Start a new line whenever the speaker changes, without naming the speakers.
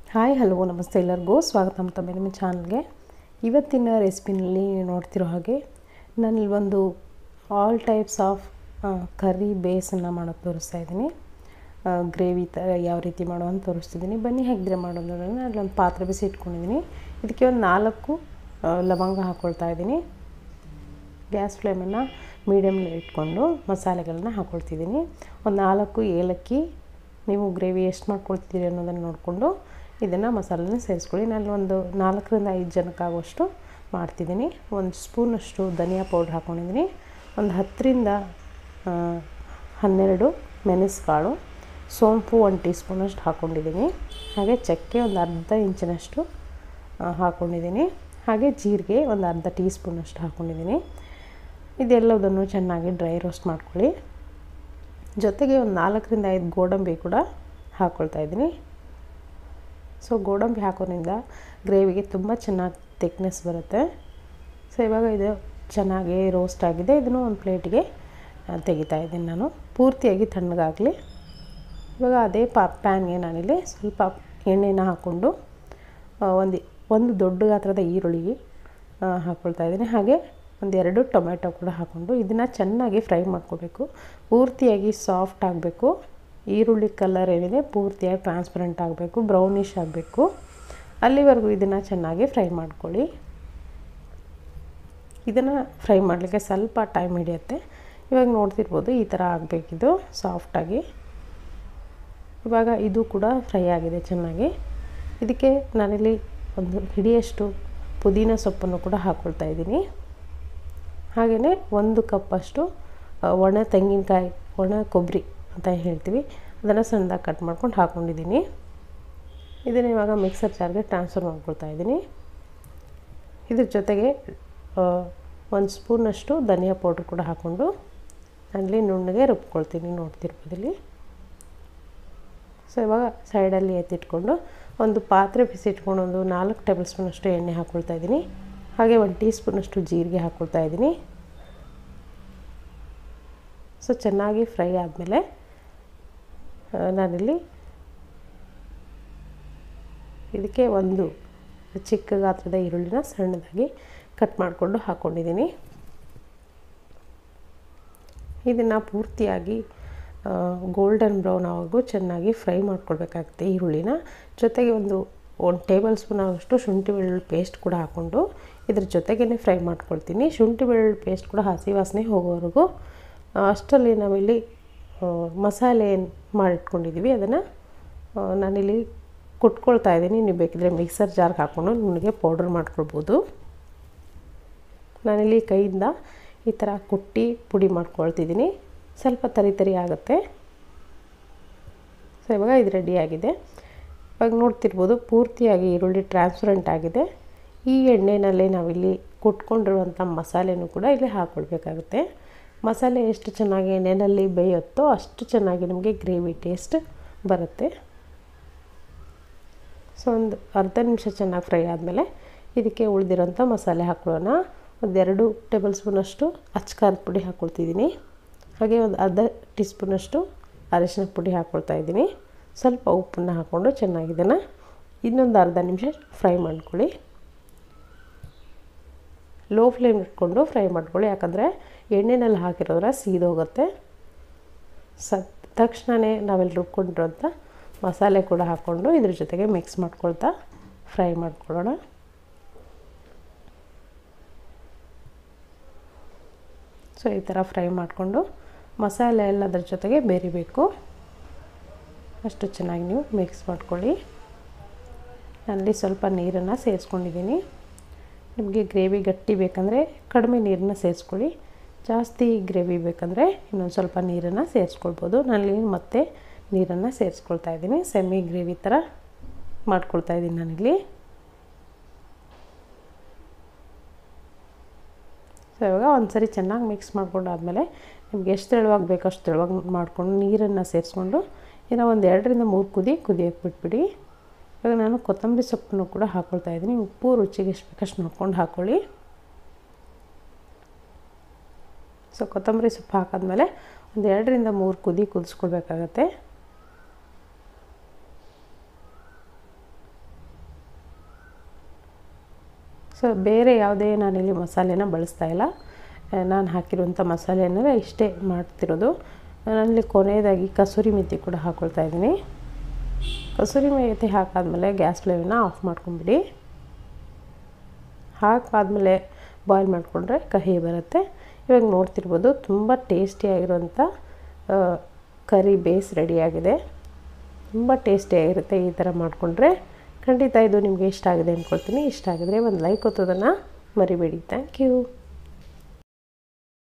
hi hello ನಮಸ್ತೆ ಎಲ್ಲರಿಗೂ ಸ್ವಾಗತ ಮತ್ತೊಮ್ಮೆ ನಿಮ್ಮ ಚಾನಲ್ಗೆ ಇವತ್ತಿನ ರೆಸಿಪಿನಲ್ಲಿ ನೋಡ್ತಿರೋ ಹಾಗೆ ನಾನು ಒಂದು ಆಲ್ ಟೈಪ್ಸ್ ಆಫ್ ಕರ್ರಿ ಬೇಸನ್ನು ಮಾಡೋಕ್ಕೆ ತೋರಿಸ್ತಾ ಇದ್ದೀನಿ ಗ್ರೇವಿ ಥರ ಯಾವ ರೀತಿ ಮಾಡೋ ಅಂತ ತೋರಿಸ್ತಿದ್ದೀನಿ ಬನ್ನಿ ಹೇಗಿದ್ರೆ ಮಾಡೋದು ನಾನು ಅಲ್ಲೊಂದು ಪಾತ್ರೆ ಬಿಸಿ ಇಟ್ಕೊಂಡಿದ್ದೀನಿ ಇದಕ್ಕೆ ಒಂದು ನಾಲ್ಕು ಆ, ಲವಂಗ ಹಾಕ್ಕೊಳ್ತಾ ಇದ್ದೀನಿ ಗ್ಯಾಸ್ ಫ್ಲೇಮನ್ನು ಮೀಡಿಯಮ್ಲಿ ಇಟ್ಕೊಂಡು ಮಸಾಲೆಗಳನ್ನ ಹಾಕ್ಕೊಳ್ತಿದ್ದೀನಿ ಒಂದು ನಾಲ್ಕು ಏಲಕ್ಕಿ ನೀವು ಗ್ರೇವಿ ಎಷ್ಟು ಮಾಡ್ಕೊಳ್ತೀರಿ ಅನ್ನೋದನ್ನು ನೋಡಿಕೊಂಡು ಇದನ್ನು ಮಸಾಲೆನ ಸೇರಿಸ್ಕೊಳ್ಳಿ ನಾನು ಒಂದು ನಾಲ್ಕರಿಂದ ಐದು ಜನಕ್ಕಾಗುವಷ್ಟು ಮಾಡ್ತಿದ್ದೀನಿ ಒಂದು ಸ್ಪೂನಷ್ಟು ಧನಿಯಾ ಪೌಡ್ರ್ ಹಾಕ್ಕೊಂಡಿದ್ದೀನಿ ಒಂದು ಹತ್ತರಿಂದ ಆ, ಹನ್ನೆರಡು ಮೆಣಸುಕಾಳು ಸೋಂಪು ಒಂದು ಟೀ ಸ್ಪೂನಷ್ಟು ಹಾಕ್ಕೊಂಡಿದ್ದೀನಿ ಹಾಗೆ ಚಕ್ಕೆ ಒಂದು ಅರ್ಧ ಇಂಚಿನಷ್ಟು ಆ, ಹಾಕ್ಕೊಂಡಿದ್ದೀನಿ ಹಾಗೆ ಜೀರಿಗೆ ಒಂದು ಅರ್ಧ ಟೀ ಸ್ಪೂನಷ್ಟು ಹಾಕ್ಕೊಂಡಿದ್ದೀನಿ ಇದೆಲ್ಲದನ್ನು ಚೆನ್ನಾಗಿ ಡ್ರೈ ರೋಸ್ಟ್ ಮಾಡ್ಕೊಳ್ಳಿ ಜೊತೆಗೆ ಒಂದು ನಾಲ್ಕರಿಂದ ಐದು ಗೋಡಂಬಿ ಕೂಡ ಹಾಕ್ಕೊಳ್ತಾ ಇದ್ದೀನಿ ಸೊ ಗೋಡಂಬಿ ಹಾಕೋದ್ರಿಂದ ಗ್ರೇವಿಗೆ ತುಂಬ ಚೆನ್ನಾಗಿ ತಿಕ್ನೆಸ್ ಬರುತ್ತೆ ಸೊ ಇವಾಗ ಇದು ಚೆನ್ನಾಗಿ ರೋಸ್ಟ್ ಆಗಿದೆ ಇದನ್ನು ಒಂದು ಪ್ಲೇಟಿಗೆ ಆ, ತೆಗಿತಾ ಇದ್ದೀನಿ ನಾನು ಪೂರ್ತಿಯಾಗಿ ತಣ್ಣಗಾಗಲಿ ಇವಾಗ ಅದೇ ಪಾ ಪ್ಯಾನ್ಗೆ ನಾನಿಲ್ಲಿ ಸ್ವಲ್ಪ ಎಣ್ಣೆನ ಹಾಕ್ಕೊಂಡು ಆ, ಒಂದು ಒಂದು ದೊಡ್ಡ ಗಾತ್ರದ ಈರುಳ್ಳಿ ಆ, ಹಾಕ್ಕೊಳ್ತಾ ಇದ್ದೀನಿ ಹಾಗೆ ಒಂದೆರಡು ಟೊಮೆಟೊ ಕೂಡ ಹಾಕ್ಕೊಂಡು ಇದನ್ನು ಚೆನ್ನಾಗಿ ಫ್ರೈ ಮಾಡ್ಕೋಬೇಕು ಪೂರ್ತಿಯಾಗಿ ಸಾಫ್ಟ್ ಆಗಬೇಕು ಈರುಳ್ಳಿ ಕಲರ್ ಏನಿದೆ ಪೂರ್ತಿಯಾಗಿ ಟ್ರಾನ್ಸ್ಪರೆಂಟ್ ಆಗಬೇಕು ಬ್ರೌನಿಷ್ ಆಗಬೇಕು ಅಲ್ಲಿವರೆಗೂ ಇದನ್ನು ಚೆನ್ನಾಗಿ ಫ್ರೈ ಮಾಡ್ಕೊಳ್ಳಿ ಇದನ್ನು ಫ್ರೈ ಮಾಡಲಿಕ್ಕೆ ಸ್ವಲ್ಪ ಟೈಮ್ ಹಿಡಿಯುತ್ತೆ ಇವಾಗ ನೋಡ್ತಿರ್ಬೋದು ಈ ಥರ ಆಗಬೇಕಿದು ಸಾಫ್ಟಾಗಿ ಇವಾಗ ಇದು ಕೂಡ ಫ್ರೈ ಆಗಿದೆ ಚೆನ್ನಾಗಿ ಇದಕ್ಕೆ ನಾನಿಲ್ಲಿ ಒಂದು ಹಿಡಿಯಷ್ಟು ಪುದೀನ ಸೊಪ್ಪನ್ನು ಕೂಡ ಹಾಕ್ಕೊಳ್ತಾ ಇದ್ದೀನಿ ಹಾಗೆಯೇ ಒಂದು ಕಪ್ಪಷ್ಟು ಆ, ಒಣ ತೆಂಗಿನಕಾಯಿ ಒಣ ಕೊಬ್ಬರಿ ಅಂತ ಹೇಳ್ತೀವಿ ಅದನ್ನು ಸಣ್ಣದಾಗಿ ಕಟ್ ಮಾಡ್ಕೊಂಡು ಹಾಕ್ಕೊಂಡಿದ್ದೀನಿ ಇದನ್ನು ಇವಾಗ ಮಿಕ್ಸರ್ ಜಾರ್ಗೆ ಟ್ರಾನ್ಸ್ಫರ್ ಮಾಡ್ಕೊಳ್ತಾ ಇದ್ದೀನಿ ಇದ್ರ ಜೊತೆಗೆ ಒಂದು ಸ್ಪೂನಷ್ಟು ಧನಿಯಾ ಪೌಡ್ರ್ ಕೂಡ ಹಾಕ್ಕೊಂಡು ಅಲ್ಲಿ ನುಣ್ಣಗೆ ರುಬ್ಕೊಳ್ತೀನಿ ನೋಡ್ತಿರ್ಬೋದು ಇಲ್ಲಿ ಸೊ ಇವಾಗ ಸೈಡಲ್ಲಿ ಎತ್ತಿಟ್ಕೊಂಡು ಒಂದು ಪಾತ್ರೆ ಬಿಸಿ ಇಟ್ಕೊಂಡು ಒಂದು ನಾಲ್ಕು ಟೇಬಲ್ ಸ್ಪೂನಷ್ಟು ಎಣ್ಣೆ ಹಾಕ್ಕೊಳ್ತಾ ಇದ್ದೀನಿ ಹಾಗೆ ಒಂದು ಟೀ ಸ್ಪೂನಷ್ಟು ಜೀರಿಗೆ ಹಾಕ್ಕೊಳ್ತಾ ಇದ್ದೀನಿ ಸೊ ಚೆನ್ನಾಗಿ ಫ್ರೈ ಆದಮೇಲೆ ನಾನಿಲ್ಲಿ ಇದಕ್ಕೆ ಒಂದು ಚಿಕ್ಕ ಗಾತ್ರದ ಈರುಳ್ಳಿನ ಸಣ್ಣದಾಗಿ ಕಟ್ ಮಾಡಿಕೊಂಡು ಹಾಕ್ಕೊಂಡಿದ್ದೀನಿ ಇದನ್ನು ಪೂರ್ತಿಯಾಗಿ ಗೋಲ್ಡನ್ ಬ್ರೌನ್ ಆವಾಗೂ ಚೆನ್ನಾಗಿ ಫ್ರೈ ಮಾಡ್ಕೊಳ್ಬೇಕಾಗುತ್ತೆ ಈರುಳ್ಳಿನ ಜೊತೆಗೆ ಒಂದು ಒಂದು ಟೇಬಲ್ ಸ್ಪೂನ್ ಆಗೋಷ್ಟು ಶುಂಠಿ ಬೆಳ್ಳುಳ್ಳಿ ಪೇಸ್ಟ್ ಕೂಡ ಹಾಕ್ಕೊಂಡು ಇದ್ರ ಜೊತೆಗೇ ಫ್ರೈ ಮಾಡ್ಕೊಳ್ತೀನಿ ಶುಂಠಿ ಬೆಳ್ಳುಳ್ಳಿ ಪೇಸ್ಟ್ ಕೂಡ ಹಸಿ ವಾಸನೆ ಹೋಗೋವರೆಗೂ ಆ, ಅಷ್ಟರಲ್ಲಿ ನಾವಿಲ್ಲಿ ಆ, ಮಸಾಲೆ ಏನು ಮಾಡಿಟ್ಕೊಂಡಿದ್ದೀವಿ ಅದನ್ನು ನಾನಿಲ್ಲಿ ಕುಟ್ಕೊಳ್ತಾ ಇದ್ದೀನಿ ನೀವು ಬೇಕಿದ್ರೆ ಮಿಕ್ಸರ್ ಜಾರ್ಗೆ ಹಾಕ್ಕೊಂಡು ನಿಮಗೆ ಪೌಡ್ರ್ ಮಾಡ್ಕೊಳ್ಬೋದು ನಾನಿಲ್ಲಿ ಕೈಯಿಂದ ಈ ಥರ ಕುಟ್ಟಿ ಪುಡಿ ಮಾಡ್ಕೊಳ್ತಿದ್ದೀನಿ ಸ್ವಲ್ಪ ತರಿ ತರಿ ಆಗುತ್ತೆ ಸೊ ಇವಾಗ ಇದು ರೆಡಿಯಾಗಿದೆ ಇವಾಗ ನೋಡ್ತಿರ್ಬೋದು ಪೂರ್ತಿಯಾಗಿ ಈರುಳ್ಳಿ ಟ್ರಾನ್ಸ್ಪರೆಂಟ್ ಆಗಿದೆ ಈ ಎಣ್ಣೆನಲ್ಲೇ ನಾವಿಲ್ಲಿ ಕುಟ್ಕೊಂಡಿರುವಂಥ ಮಸಾಲೆನೂ ಕೂಡ ಇಲ್ಲಿ ಹಾಕ್ಕೊಳ್ಬೇಕಾಗುತ್ತೆ ಮಸಾಲೆ ಎಷ್ಟು ಚೆನ್ನಾಗಿ ಎಣ್ಣೆಯಲ್ಲಿ ಬೇಯುತ್ತೋ ಅಷ್ಟು ಚೆನ್ನಾಗಿ ನಮಗೆ ಗ್ರೇವಿ ಟೇಸ್ಟ್ ಬರುತ್ತೆ ಸೊ ಒಂದು ಅರ್ಧ ನಿಮಿಷ ಚೆನ್ನಾಗಿ ಫ್ರೈ ಆದಮೇಲೆ ಇದಕ್ಕೆ ಉಳಿದಿರೋಂಥ ಮಸಾಲೆ ಹಾಕೊಳ್ಳೋಣ ಒಂದೆರಡು ಟೇಬಲ್ ಸ್ಪೂನಷ್ಟು ಅಚ್ಕಾರದ ಪುಡಿ ಹಾಕ್ಕೊಳ್ತಿದ್ದೀನಿ ಹಾಗೆ ಒಂದು ಅರ್ಧ ಟೀ ಸ್ಪೂನಷ್ಟು ಅರಿಶಿನ ಪುಡಿ ಹಾಕ್ಕೊಳ್ತಾ ಇದ್ದೀನಿ ಸ್ವಲ್ಪ ಉಪ್ಪನ್ನು ಹಾಕ್ಕೊಂಡು ಚೆನ್ನಾಗಿ ಇದನ್ನು ಇನ್ನೊಂದು ಅರ್ಧ ನಿಮಿಷ ಫ್ರೈ ಮಾಡ್ಕೊಳ್ಳಿ ಲೋ ಫ್ಲೇಮ್ ಇಟ್ಕೊಂಡು ಫ್ರೈ ಮಾಡ್ಕೊಳ್ಳಿ ಯಾಕಂದರೆ ಎಣ್ಣೆನಲ್ಲಿ ಹಾಕಿರೋದ್ರೆ ಸೀದೋಗುತ್ತೆ ಸ ತಕ್ಷಣವೇ ನಾವೆಲ್ಲಿ ರುಬ್ಕೊಂಡಿರೋಂಥ ಮಸಾಲೆ ಕೂಡ ಹಾಕ್ಕೊಂಡು ಇದ್ರ ಜೊತೆಗೆ ಮಿಕ್ಸ್ ಮಾಡ್ಕೊಳ್ತಾ ಫ್ರೈ ಮಾಡ್ಕೊಳ್ಳೋಣ ಸೊ ಈ ಥರ ಫ್ರೈ ಮಾಡಿಕೊಂಡು ಮಸಾಲೆ ಎಲ್ಲ ಅದ್ರ ಜೊತೆಗೆ ಬೇರಿಬೇಕು ಅಷ್ಟು ಚೆನ್ನಾಗಿ ನೀವು ಮಿಕ್ಸ್ ಮಾಡ್ಕೊಳ್ಳಿ ಅಲ್ಲಿ ಸ್ವಲ್ಪ ನೀರನ್ನು ಸೇರಿಸ್ಕೊಂಡಿದ್ದೀನಿ ನಿಮಗೆ ಗ್ರೇವಿ ಗಟ್ಟಿ ಬೇಕಂದರೆ ಕಡಿಮೆ ನೀರನ್ನ ಸೇರಿಸ್ಕೊಳ್ಳಿ ಜಾಸ್ತಿ ಗ್ರೇವಿ ಬೇಕಂದರೆ ಇನ್ನೊಂದು ಸ್ವಲ್ಪ ನೀರನ್ನು ಸೇರಿಸ್ಕೊಳ್ಬೋದು ನಾನಿಲ್ಲಿ ಮತ್ತೆ ನೀರನ್ನು ಸೇರಿಸ್ಕೊಳ್ತಾ ಇದ್ದೀನಿ ಸೆಮಿ ಗ್ರೇವಿ ಥರ ಮಾಡ್ಕೊಳ್ತಾ ಇದ್ದೀನಿ ನಾನಿಲ್ಲಿ ಸೊ ಇವಾಗ ಒಂದು ಸರಿ ಚೆನ್ನಾಗಿ ಮಿಕ್ಸ್ ಮಾಡ್ಕೊಂಡಾದ್ಮೇಲೆ ನಿಮ್ಗೆ ಎಷ್ಟು ತೆಳುವಾಗಿ ಬೇಕೋ ಅಷ್ಟು ತೆಳುವಾಗಿ ಮಾಡಿಕೊಂಡು ನೀರನ್ನು ಸೇರಿಸ್ಕೊಂಡು ಏನೋ ಒಂದು ಎರಡರಿಂದ ಮೂರು ಕುದಿ ಕುದಿಯೋಕ್ಕೆ ಬಿಟ್ಬಿಡಿ ಇವಾಗ ನಾನು ಕೊತ್ತಂಬರಿ ಸೊಪ್ಪನ್ನು ಕೂಡ ಹಾಕ್ಕೊಳ್ತಾ ಇದ್ದೀನಿ ಉಪ್ಪು ರುಚಿಗೆ ಎಷ್ಟು ಬೇಕಷ್ಟು ನೋಡ್ಕೊಂಡು ಹಾಕ್ಕೊಳ್ಳಿ ಸೊ ಕೊತ್ತಂಬರಿ ಸೊಪ್ಪು ಹಾಕಾದ್ಮೇಲೆ ಒಂದು ಎರಡರಿಂದ ಮೂರು ಕುದಿ ಕುದಿಸ್ಕೊಳ್ಬೇಕಾಗತ್ತೆ ಸೊ ಬೇರೆ ಯಾವುದೇ ನಾನಿಲ್ಲಿ ಮಸಾಲೆನ ಬಳಸ್ತಾ ಇಲ್ಲ ನಾನು ಹಾಕಿರುವಂಥ ಮಸಾಲೆಯನ್ನೆಲ್ಲ ಇಷ್ಟೇ ಮಾಡ್ತಿರೋದು ನಾನಲ್ಲಿ ಕೊನೆಯದಾಗಿ ಕಸೂರಿ ಮೆಥಿ ಕೂಡ ಹಾಕ್ಕೊಳ್ತಾ ಇದ್ದೀನಿ ಕಸೂರಿ ಮೆಥಿ ಹಾಕಾದ್ಮೇಲೆ ಗ್ಯಾಸ್ ಫ್ಲೇಮನ್ನ ಆಫ್ ಮಾಡ್ಕೊಂಬಿಡಿ ಹಾಕಾದ್ಮೇಲೆ ಬಾಯ್ಲ್ ಮಾಡಿಕೊಂಡ್ರೆ ಕಹಿ ಬರುತ್ತೆ ಇವಾಗ ನೋಡ್ತಿರ್ಬೋದು ತುಂಬ ಟೇಸ್ಟಿಯಾಗಿರುವಂಥ ಕರಿ ಬೇಸ್ ರೆಡಿಯಾಗಿದೆ ತುಂಬ ಟೇಸ್ಟಿಯಾಗಿರುತ್ತೆ ಈ ಥರ ಮಾಡಿಕೊಂಡ್ರೆ ಖಂಡಿತ ಇದು ನಿಮಗೆ ಇಷ್ಟ ಆಗಿದೆ ಅಂದ್ಕೊಳ್ತೀನಿ ಇಷ್ಟ ಆಗಿದ್ರೆ ಒಂದು ಲೈಕ್ ಒತ್ತೋದನ್ನು ಮರಿಬೇಡಿ ಥ್ಯಾಂಕ್ ಯು